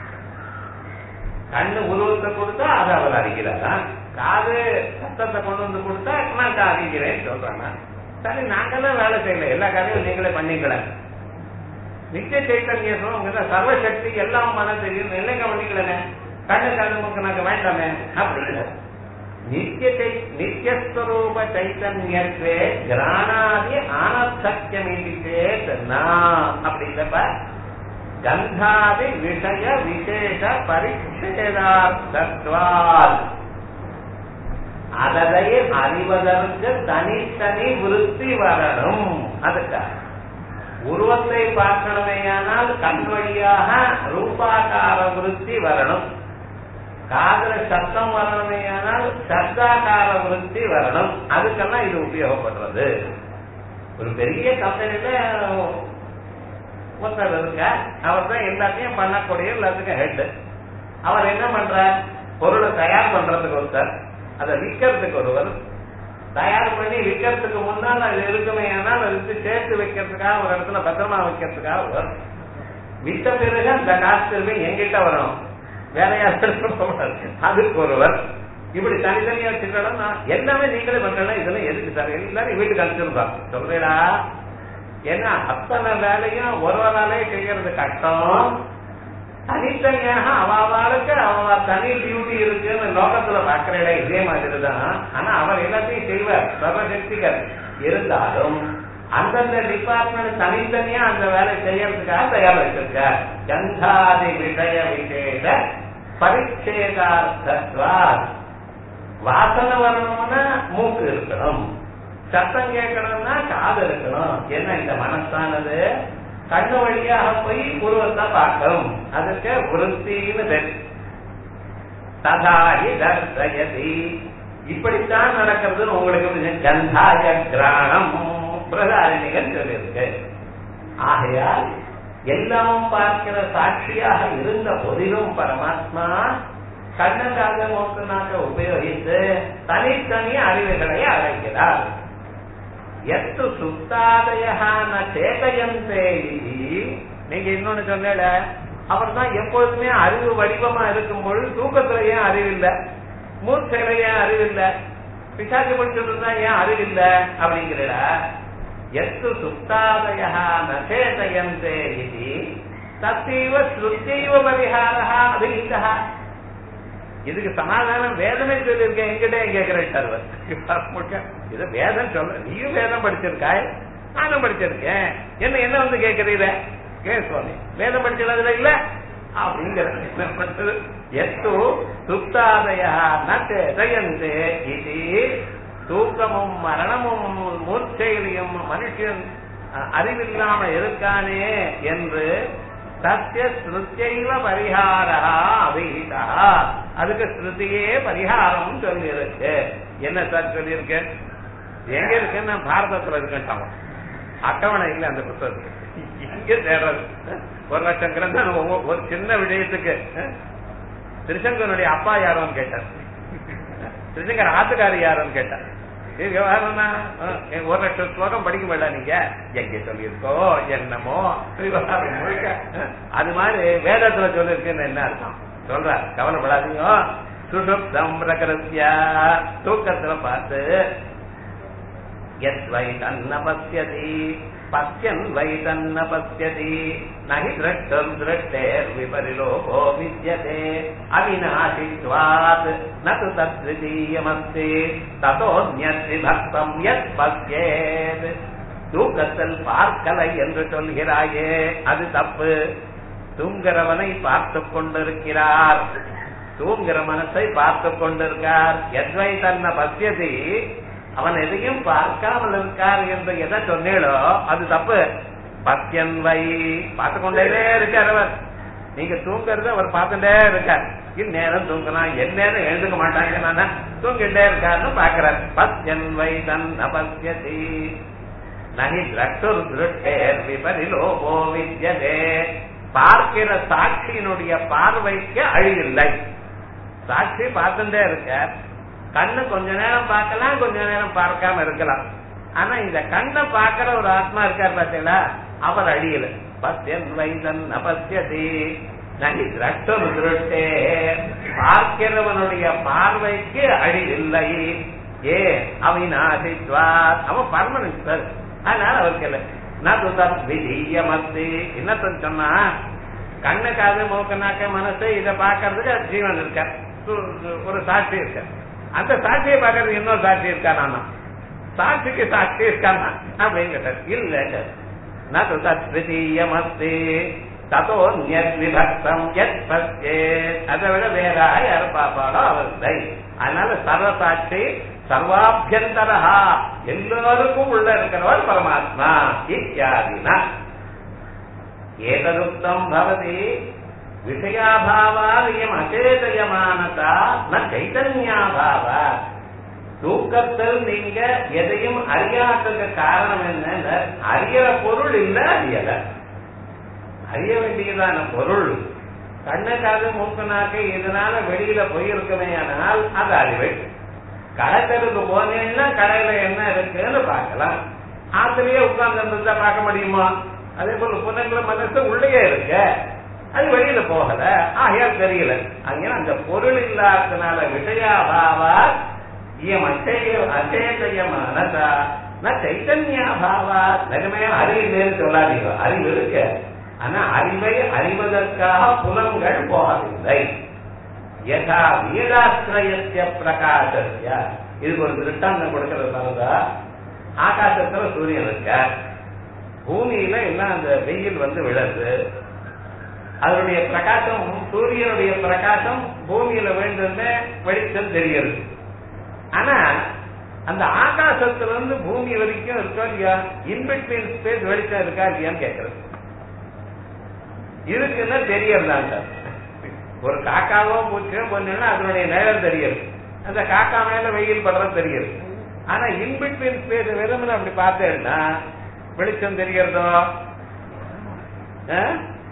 S1: கண்ணு உருவத்தை கொடுத்தா அதை அவர் அறிகிறாரா காது சத்தத்தை கொண்டு வந்து கொடுத்தா நான் அறிகிறேன் சொல்றாங்க சரி நாங்கெல்லாம் வேலை செய்யல எல்லா காரையும் நீங்களே பண்ணீங்கள நித்திய சைத்தன்யம் உங்க சர்வசக்தி எல்லாம் மன தெரியும் இல்லைங்க பண்ணிக்கலங்க கண்ணு கண்ணு மூக்கு நாங்க வேண்டாமே அப்படிங்கிற நித்திய நித்தியஸ்வரூப சைத்தன்யத்வே கிராணாதி ஆனசக்கியமிதி சேத்தனா அப்படிங்கிறப்ப கந்தாதி விஷய விசேஷ பரிச்சேதார்த்தத்வால் அதை அறிவதற்கு தனித்தனி விருத்தி வரணும் அதுக்காக உருவத்தை பார்க்கணுமேயானால் கண் வழியாக ரூபாக்கார விருத்தி வரணும் காதல சத்தம் வரணுமேயானால் சத்தாக்கார விருத்தி வரணும் அதுக்கெல்லாம் இது உபயோகப்படுறது ஒரு பெரிய கம்பெனில ஒருத்தர் இருக்க அவர் தான் எல்லாத்தையும் பண்ணக்கூடிய எல்லாத்துக்கும் ஹெட் அவர் என்ன பண்ற பொருளை தயார் பண்றதுக்கு ஒருத்தர் அதை விற்கிறதுக்கு ஒருவர் தயார் பண்ணி விற்கிறதுக்கு முன்னால் அது இருக்குமே ஆனால் அது சேர்த்து வைக்கிறதுக்காக ஒரு இடத்துல பத்திரமா வைக்கிறதுக்காக ஒருவர் வித்த பிறகு அந்த காசு திரும்பி எங்கிட்ட வரணும் வேற யாரும் அதுக்கு ஒருவர் இப்படி தனித்தனியா வச்சுக்கலாம் எல்லாமே நீங்களே பண்றேன் இதெல்லாம் எதுக்கு சார் எல்லாரும் வீட்டுக்கு அனுப்பிச்சிருந்தாங்க சொல்றேடா ஏன்னா அத்தனை வேலையும் ஒருவராலே செய்யறது கஷ்டம் தனித்தனியாக அவாவாளுக்கு அவ தனி டியூட்டி இருக்குன்னு லோகத்துல பாக்குறேடா இதே மாதிரி தான் ஆனா அவர் எல்லாத்தையும் செய்வார் சர்வசக்திகர் இருந்தாலும் அந்தந்த டிபார்ட்மெண்ட் தனித்தனியா அந்த வேலை செய்யறதுக்காக தயார் வச்சிருக்கார் கந்தாதி விஷய விசேஷ பரிச்சேதார்த்தத்வா வாசனை வரணும்னா மூக்கு இருக்கணும் சத்தம் கேட்கணும்னா காது இருக்கணும் என்ன இந்த மனசானது கண்ணு வழியாக போய் உருவத்தை பார்க்கும் அதுக்கு விருத்தின்னு பேர் ததாஹி தர்சயதி இப்படித்தான் நடக்கிறது உங்களுக்கு கந்தாய கிராணம் பிரதாரணிகள் சொல்லியிருக்கு ஆகையால் எல்லாம் பார்க்கிற சாட்சியாக இருந்த போதிலும் பரமாத்மா கண்ணக்காக நோக்கனாக உபயோகித்து தனித்தனி அறிவுகளை அடைகிறார் எத்து சுத்தாதயான சேதையந்தே நீங்க இன்னொன்னு சொன்னல அவர் தான் எப்பொழுதுமே அறிவு வடிவமா இருக்கும் பொழுது தூக்கத்துல ஏன் அறிவு இல்ல மூர்ச்சையில ஏன் அறிவு இல்ல பிசாச்சு படிச்சுட்டு இருந்தா ஏன் அறிவு இல்ல அப்படிங்கிறா எத்து சுத்தாதயான சேதையந்தே இது தத்தீவ ஸ்ருத்தியவ பரிகாரா அபிஹிதா இதுக்கு சமாதானம் வேதமே சொல்லியிருக்கேன் எங்கிட்ட கேட்கிறேன் இது வேதம் சொல்ல நீயும் வேதம் படிச்சிருக்காய் நானும் படிச்சிருக்கேன் என்ன என்ன வந்து கேட்கறீங்க கே சுவாமி வேதம் படிச்சதுல இல்ல அப்படிங்கிற எத்து சுத்தாதயா நயந்தே இது தூக்கமும் மரணமும் மூர்ச்சையிலையும் மனுஷன் அறிவில்லாம இருக்கானே என்று சத்திய ஸ்ருத்தியைவ பரிகாரா அபிஹிதா அதுக்கு ஸ்ருதியே பரிகாரம் சொல்லியிருக்கு என்ன சார் சொல்லியிருக்கு எங்க இருக்குன்னு பாரதத்துல இருக்கேன் அட்டவணை இல்ல அந்த புத்தகத்துக்கு இங்க தேடுறது ஒரு லட்சம் கிரந்தம் ஒரு சின்ன விஷயத்துக்கு திருசங்கனுடைய அப்பா யாரோன்னு கேட்டார் திருசங்கர் ஆத்துக்காரி யாரோன்னு கேட்டார் விவகாரம்னா ஒரு லட்சம் ஸ்லோகம் படிக்க வேண்டாம் நீங்க எங்க சொல்லியிருக்கோ என்னமோ விவகாரம் முழுக்க அது மாதிரி வேதத்துல சொல்லிருக்குன்னு என்ன அர்த்தம் சொல்ற கவலைப்படாதீங்க சுஷுப்தம் பிரகரத்யா தூக்கத்துல பார்த்து எத் வை தன்ன பசியதி பசியன் வை தன்ன பசியதி நகி திரட்டம் திரட்டேர் விபரிலோகோ வித்யதே அவிநாசித்வாத் நது தத்விதீயமஸ்தி ததோன்யஸ்தி பக்தம் யத் பசியேத் தூக்கத்தில் பார்க்கலை என்று சொல்கிறாயே அது தப்பு தூங்குறவனை பார்த்து கொண்டிருக்கிறார் தூங்குற மனசை பார்த்து கொண்டிருக்கார் எத்வை தன்ன பசியதி அவன் எதையும் பார்க்காமல் இருக்கார் என்று எதை சொன்னீங்களோ அது தப்பு பத்தியன் வை பார்த்து கொண்டே இருக்கார் அவர் நீங்க தூங்குறது அவர் பார்த்துட்டே இருக்கார் இந்நேரம் தூங்கலாம் எந்நேரம் எழுதுக்க மாட்டாங்க நானா தூங்கிட்டே இருக்காருன்னு பாக்குறார் பத்தியன் வை தன் அபத்தியதி நகி திரட்டுர் திருட்டேர் விபரிலோகோ வித்யதே பார்க்கிற சாட்சியினுடைய பார்வைக்கு அழிவில்லை சாட்சி பார்த்துட்டே இருக்க கண்ணு கொஞ்ச நேரம் பார்க்கலாம் கொஞ்ச நேரம் பார்க்காம இருக்கலாம் ஆனா இந்த கண்ணை பார்க்கிற ஒரு ஆத்மா இருக்கார் பார்த்தீங்களா அவர் அழியல பத்தியன் வைதன் அபத்தியதி நகி திரட்டும் திருட்டே பார்க்கிறவனுடைய பார்வைக்கு அழிவில்லை ஏ அவிநாசித்வார் அவன் பர்மனன்ட் சார் அதனால அவருக்கு இல்லை நதுதம் விதீயமஸ்தி என்னத்தன் சொன்னா கண்ணு காது மூக்கு நாக்க மனசு இதை பாக்குறதுக்கு ஜீவன் இருக்க ஒரு சாட்சி இருக்க அந்த சாட்சியை பாக்குறதுக்கு இன்னொரு சாட்சி இருக்கானா சாட்சிக்கு சாட்சி இருக்கானா அப்படின்னு கேட்டார் இல்ல நது தத்விதீயமஸ்தி ததோ விபக்தம் எத் பஸ்யே அதை விட வேற யார் பாப்பாடோ அவர்களை அதனால சர்வசாட்சி சர்வாபியந்தரா எல்லோருக்கும் உள்ள இருக்கிறவர் பரமாத்மா இத்தியாதினா ஏததுக்தம் பவதி விஷயாபாவாரியம் அச்சேதயமானதா ந சைத்தன்யாபாவா தூக்கத்தில் நீங்க எதையும் அறியாததுக்கு காரணம் என்ன அறியற பொருள் இல்ல அறியல அறிய வேண்டியதான பொருள் கண்ணுக்காக மூக்கனாக்க இதனால வெளியில போயிருக்கமே ஆனால் அது அறிவை கடைத்தருக்கு போனீங்கன்னா கடையில என்ன இருக்குன்னு பார்க்கலாம் ஆத்திலேயே உட்கார்ந்து இருந்தா பார்க்க முடியுமா அதே போல புனங்கள மனசு உள்ளே இருக்க அது வெளியில போகல ஆகையா தெரியல அங்கே அந்த பொருள் இல்லாதனால விஷயாபாவா இயம் அச்சய அச்சேதயமானதா நான் சைத்தன்யாபாவா நிஜமே அறிவு சொல்லாதீங்க அறிவு இருக்கு ஆனா அறிவை அறிவதற்காக புலங்கள் போகவில்லை யதா வீடாசிரயத்திய பிரகாசத்திய இதுக்கு ஒரு திருஷ்டாந்தம் கொடுக்கிறது பாருங்க ஆகாசத்துல சூரியன் இருக்க பூமியில எல்லாம் அந்த வெயில் வந்து விழுது அதனுடைய பிரகாசம் சூரியனுடைய பிரகாசம் பூமியில விழுந்து வெளிச்சம் தெரியுது ஆனா அந்த ஆகாசத்துல இருந்து பூமி வரைக்கும் இருக்கா இல்லையா இன்பிட்வீன் ஸ்பேஸ் வெளிச்சம் இருக்கா இல்லையான்னு கேக்குறது இருக்குன்னா தெரியறதாங்க ஒரு காக்காவோ பூச்சியோ கொஞ்சம்னா அதனுடைய நிழல் தெரியுது அந்த காக்கா மேல வெயில் படுறது தெரியுது ஆனா இன்பிட்வீன் ஸ்பேஸ் வெறுமனே அப்படி பார்த்தேன்னா வெளிச்சம் தெரியறதோ ஆ?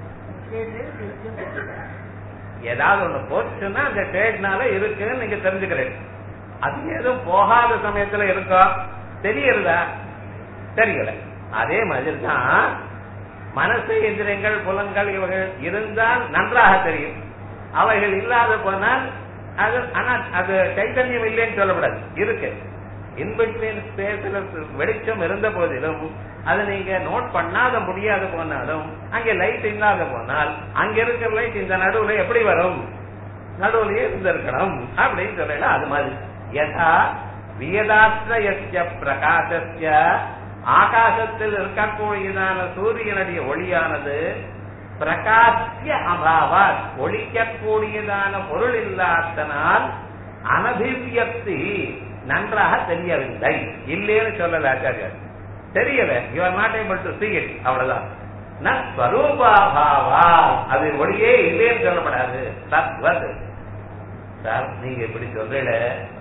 S1: ஏதாவது ஒண்ணு போச்சுன்னா அந்த ஷேட்னால இருக்குன்னு நீங்க தெரிஞ்சுக்கிறேன் அது எதுவும் போகாத சமயத்துல இருக்கோ தெரியறதா தெரியல அதே மாதிரி தான் மனசு இந்திரியங்கள் புலன்கள் இவைகள் இருந்தால் நன்றாக தெரியும் அவைகள் இல்லாத போனால் அது ஆனா அது சைத்தன்யம் இல்லைன்னு சொல்லக்கூடாது இருக்கு இன்பிட்வீன் ஸ்பேஸ்ல வெளிச்சம் இருந்த போதிலும் அதை நீங்க நோட் பண்ணாத முடியாத போனாலும் அங்கே லைட் இல்லாத போனால் அங்க இருக்கிற லைட் இந்த நடுவுல எப்படி வரும் நடுவுலயே இருந்திருக்கணும் அப்படின்னு சொல்லல அது மாதிரி யதா வியதாத்ரயஸ்ய பிரகாசஸ்ய ஆகாசத்தில் இருக்கக்கூடியதான சூரியனுடைய ஒளியானது பிரகாசிய அபாவா ஒளிக்கக்கூடியதான பொருள் இல்லாதனால் அனபிவியக்தி நன்றாக தெரியவில்லை இல்லைன்னு சொல்லல ஆச்சாரியர் தெரியல you are not able to see it அவ்வளவுதான் ந ஸ்வரூபாபாவா அது ஒளியே இல்லைன்னு சொல்லப்படாது தத்வத் சார் நீங்க இப்படி சொல்றீல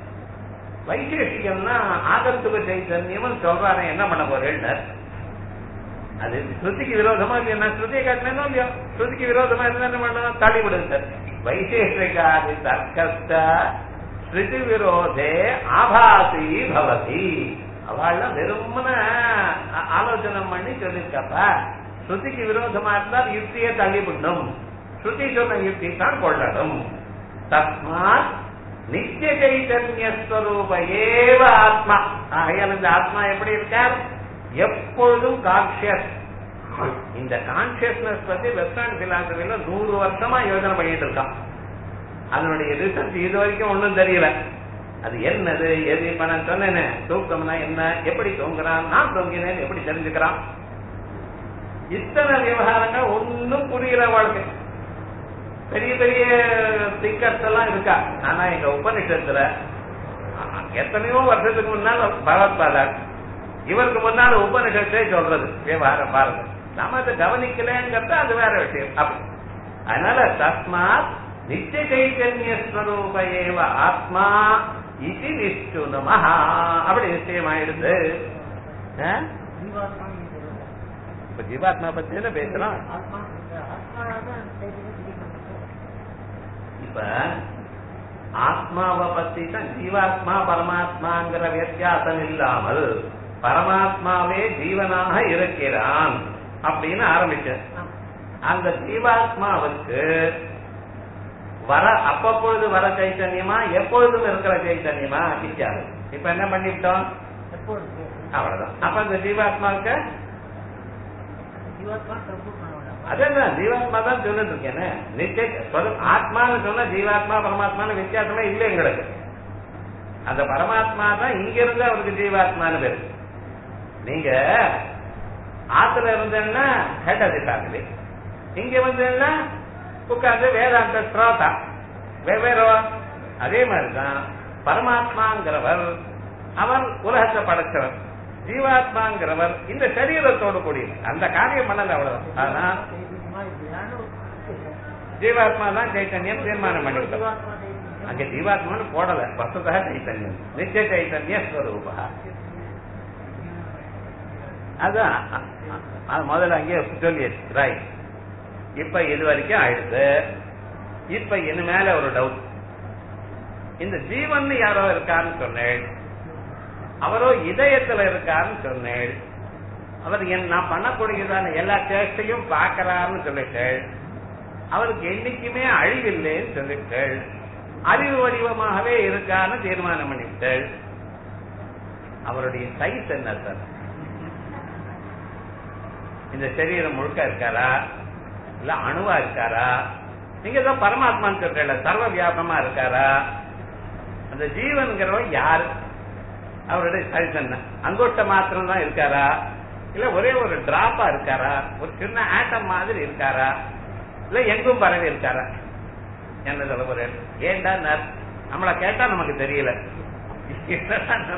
S1: வைசேஷிகம்னா ஆகத்துவ சைத்தன்யம் சொல்றானே என்ன பண்ண போறேன்னு அது ஸ்ருதிக்கு விரோதமா இல்லையா நான் ஸ்ருதியை காட்டினேனோ இல்லையோ ஸ்ருதிக்கு விரோதமா இருந்தா என்ன பண்ணணும் தள்ளி விடுங்க சார் வைசேஷிகாதி தர்க்கஸ்த ஸ்ருதி விரோதே ஆபாசி பவதி அவள்லாம் வெறுமன ஆ- ஆலோசனை பண்ணி சொல்லியிருக்கப்பா ஸ்ருதிக்கு விரோதமா இருந்தால் யுக்தியை தள்ளிவிடணும் ஸ்ருதி சொன்ன யுக்தி தான் கொள்ளணும் தஸ்மாத் நித்திய சைதன்ய ஸ்வரூப ஏவ ஆத்மா ஆகையால் இந்த ஆத்மா எப்படி இருக்கார் எப்பொழுதும் கான்சியஸ் இந்த கான்சியஸ்னஸ் பத்தி வெஸ்டர்ன் பிலாசபில நூறு வருஷமா யோசனை பண்ணிட்டு இருக்கான் அதனுடைய ரிசல்ட் இது வரைக்கும் ஒண்ணும் தெரியல அது என்னது எது இப்ப நான் சொன்னேனே தூக்கம்னா என்ன எப்படி தூங்குறான் நான் தூங்கினேன் எப்படி தெரிஞ்சுக்கிறான் இத்தனை விவகாரங்கள் ஒன்னும் புரியல வாழ்க்கை பெரிய பெரிய திங்கர்ஸ் எல்லாம் இருக்கா ஆனா எங்க உபனிஷத்துல அஹ், எத்தனையோ வருஷத்துக்கு முன்னால் பகவத்பாதர் இவருக்கு முன்னால உபனிஷத்தே சொல்றது விவகாரம் பாருங்க நாம அதை கவனிக்கலங்கிறத அது வேற விஷயம் அப்படி அதனால தஸ்மாத் நித்திய சைத்தன்ய ஸ்வரூப ஏவ ஆத்மா இது நிஷ்டுனமஹா அப்படி நிச்சயமாயிடுது அஹ்? இப்ப ஜீவாத்மா பத்தி என்ன பேசுறோம் இப்ப ஆத்மாவை பத்தி தான் ஜீவாத்மா பரமாத்மாங்கிற வித்தியாசம் இல்லாமல் பரமாத்மாவே ஜீவனாக இருக்கிறான் அப்படின்னு ஆரம்பிச்சேன் அந்த ஜீவாத்மாவுக்கு வர அப்பப்பொழுது வர சைத்தன்யமா எப்பொழுதும் இருக்கிற சைத்தன்யமா இத்தியாது இப்ப என்ன பண்ணிவிட்டோம் அவ்வளவுதான் அப்ப அந்த ஜீவாத்மாவுக்கு அதான் ஜீவாத்மா தான் சொல்லிட்டு இருக்கேன் நிச்சய சொல் ஆத்மான்னு சொன்னா ஜீவாத்மா பரமாத்மான்னு வித்தியாசமே இல்லை எங்களுக்கு அந்த பரமாத்மா தான் இங்க இருந்து அவருக்கு ஜீவாத்மான்னு பேரு நீங்க ஆத்துல இருந்தேன்னா ஹெட் அதிட்டாங்களே இங்க வந்தேன்னா உட்கார்ந்து வேதாந்த ஸ்ரோதா வெவ்வேறோ அதே மாதிரிதான் பரமாத்மாங்கிறவர் அவர் உலகத்தை படைச்சவர் ஜீவாத்மாங்கிறவர் இந்த சரீரத்தோடு கூடியது அந்த காரியம் பண்ணல அவ்வளவுதான் ஆனா ஜீவாத்மா தான் சைத்தன்யம் தீர்மானம் பண்ணிவிட்டோம் அங்க ஜீவாத்மான்னு போடல வசதா சைத்தன்யம் நித்திய சைத்தன்ய ஸ்வரூபா அதான் அ- அ- அது முதல்ல அங்கே சொல்லியாச்சு ரைட் இப்ப இது வரைக்கும் ஆயிடுது இப்ப இது மேல ஒரு டவுட் இந்த ஜீவன் யாரோ இருக்கான்னு சொன்னேன் அவரோ இதயத்துல இருக்காருன்னு சொன்னேன் அவர் என் நான் பண்ணக்கூடியதான எல்லா சேஷ்டையும் பார்க்கறாருன்னு சொல்லிட்டேன் அவருக்கு என்னைக்குமே அழிவில்லைன்னு சொல்லிட்டேன் அறிவு வடிவமாகவே இருக்கான்னு தீர்மானம் பண்ணிவிட்டேன் அவருடைய சைஸ் என்ன சார் இந்த சரீரம் முழுக்க இருக்காரா இல்ல அணுவா இருக்காரா நீங்க தான் பரமாத்மான்னு சொல்றீங்க சர்வ வியாபமா இருக்காரா அந்த ஜீவன்கிறவன் யாரு அவருடைய சைஸ் என்ன அங்கோட்ட மாத்திரம் தான் இருக்காரா இல்ல ஒரே ஒரு டிராப்பா இருக்காரா ஒரு சின்ன ஆட்டம் மாதிரி இருக்காரா இல்ல எங்கும் பரவி இருக்காரா என்ன சொல்ல போறேன் ஏண்டா நர் நம்மள கேட்டா நமக்கு தெரியல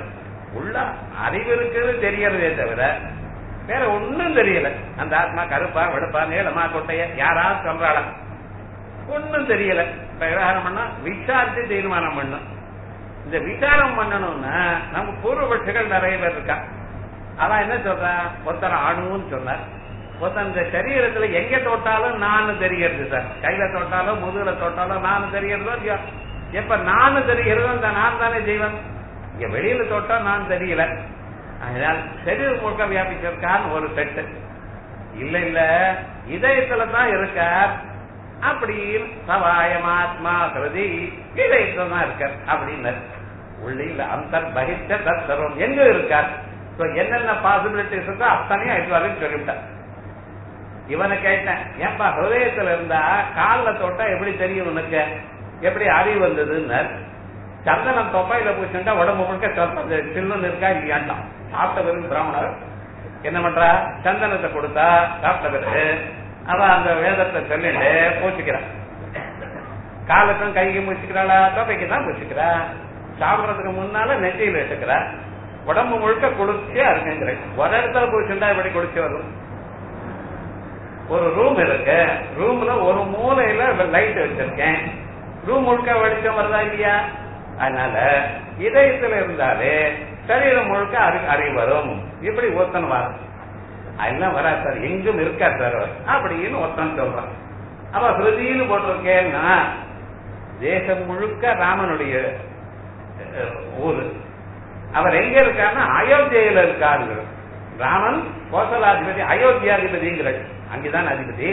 S1: உள்ள அறிவு இருக்குன்னு தெரியறதே தவிர வேற ஒண்ணும் தெரியல அந்த ஆத்மா கருப்பா வெளுப்பா நீளமா கொட்டைய யாராவது சொல்றாளா ஒண்ணும் தெரியல இப்ப விவகாரம் பண்ணா விசாரிச்சு தீர்மானம் பண்ணும் இந்த விசாரம் பண்ணணும்னா நம்ம பூர்வபட்சிகள் நிறைய பேர் இருக்கா அவன் என்ன சொல்றான் ஒருத்தர் அணுன்னு சொன்னார் ஒருத்தன் இந்த சரீரத்துல எங்க தொட்டாலும் நான் தெரியறது சார் கையில தொட்டாலும் முதுகுல தொட்டாலும் நான் தெரியறதோ இல்லையோ எப்ப நான் தெரிகிறதோ அந்த நான் தானே ஜீவன் இங்க வெளியில தொட்டா நான் தெரியல அதனால் சரீரம் முழுக்க வியாபிச்சிருக்கான்னு ஒரு செட்டு இல்ல இல்ல இதயத்துல தான் இருக்கார் அப்படின்னு சவாயமாத்மா கிருதி இதயத்துல தான் இருக்கார் அப்படின்னு உள்ளில் அந்த பகிர்ச்ச தத்தரும் எங்க இருக்கார் So, என்னென்ன பாசிபிலிட்டிஸ் இருக்கோ அத்தனையும் இது வரைக்கும் சொல்லிவிட்டார் இவனை கேட்டேன் ஏன்பா ஹிருதயத்துல இருந்தா கால்ல தொட்டா எப்படி தெரியும் உனக்கு எப்படி அறிவு வந்ததுன்னு சந்தனம் தொப்பையில பூச்சுட்டா உடம்பு முழுக்க சொந்த சில்லுன்னு இருக்கா இல்லையாண்டான் சாப்பிட்ட பிறகு பிராமணர் என்ன பண்றா சந்தனத்தை கொடுத்தா சாப்பிட்ட பிறகு அவ அந்த வேதத்தை சொல்லிட்டு பூச்சிக்கிறான் காலுக்கும் கைக்கும் பூச்சிக்கிறாளா தொப்பைக்கு தான் பூச்சிக்கிறா சாப்பிடறதுக்கு முன்னால நெற்றியில எடுக்கிறா உடம்பு முழுக்க குளிர்ச்சியா இருக்குங்கிற ஒரு இடத்துல பூச்சுண்டா எப்படி குளிர்ச்சி வரும் ஒரு ரூம் இருக்கு ரூம்ல ஒரு மூலையில லைட் வச்சிருக்கேன் ரூம் முழுக்க வெளிச்சம் வருதா இல்லையா அதனால இதயத்துல இருந்தாலே சரீரம் முழுக்க அறி அறிவு வரும் இப்படி ஒருத்தன் வரும் அதெல்லாம் வராது சார் எங்கும் இருக்காது சார் அவர் அப்படின்னு ஒருத்தன் சொல்றான் அப்ப ஹிருதின்னு போட்டிருக்கேன்னா தேசம் முழுக்க ராமனுடைய அஹ், ஊரு அவர் எங்க இருக்காருன்னா அயோத்தியில இருக்காரு ராமன் கோசலாதிபதி அயோத்தியாதிபதிங்கிறார் அங்கேதான் அதிபதி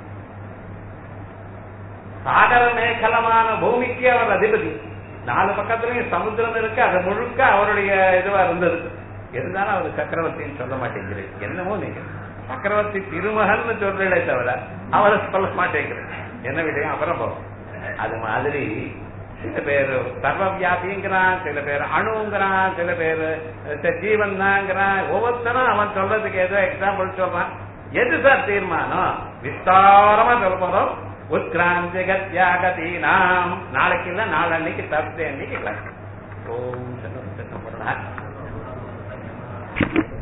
S1: சாகர மேகலமான பூமிக்கு அவர் அதிபதி நாலு பக்கத்துலயும் சமுத்திரம் இருக்கு அது முழுக்க அவருடைய இதுவா இருந்தது இருந்தாலும் அவர் சக்கரவர்த்தின்னு சொல்ல மாட்டேங்கிறேன் என்னமோ நீங்க சக்கரவர்த்தி திருமகன் சொல்றீங்களே தவிர அவரை சொல்ல மாட்டேங்கிறேன் என்ன விஷயம் அப்புறம் போறோம் அது மாதிரி சில பேர் சர்வ வியாபிங்கிறான் சில பேர் அணுங்கிறான் சில பேர் ஜீவன் தாங்கிறான் ஒவ்வொருத்தரும் அவன் சொல்றதுக்கு ஏதோ எக்ஸாம்பிள் சொல்றான் எது சார் தீர்மானம் விஸ்தாரமா சொல்ல போறோம் உத்கிராந்தி கத்யாகதி நாம் நாளைக்கு இல்ல நாளன்னைக்கு தர்ஸ்டே அன்னைக்கு கிளாஸ் ஓம் சன்னம் சன்னம்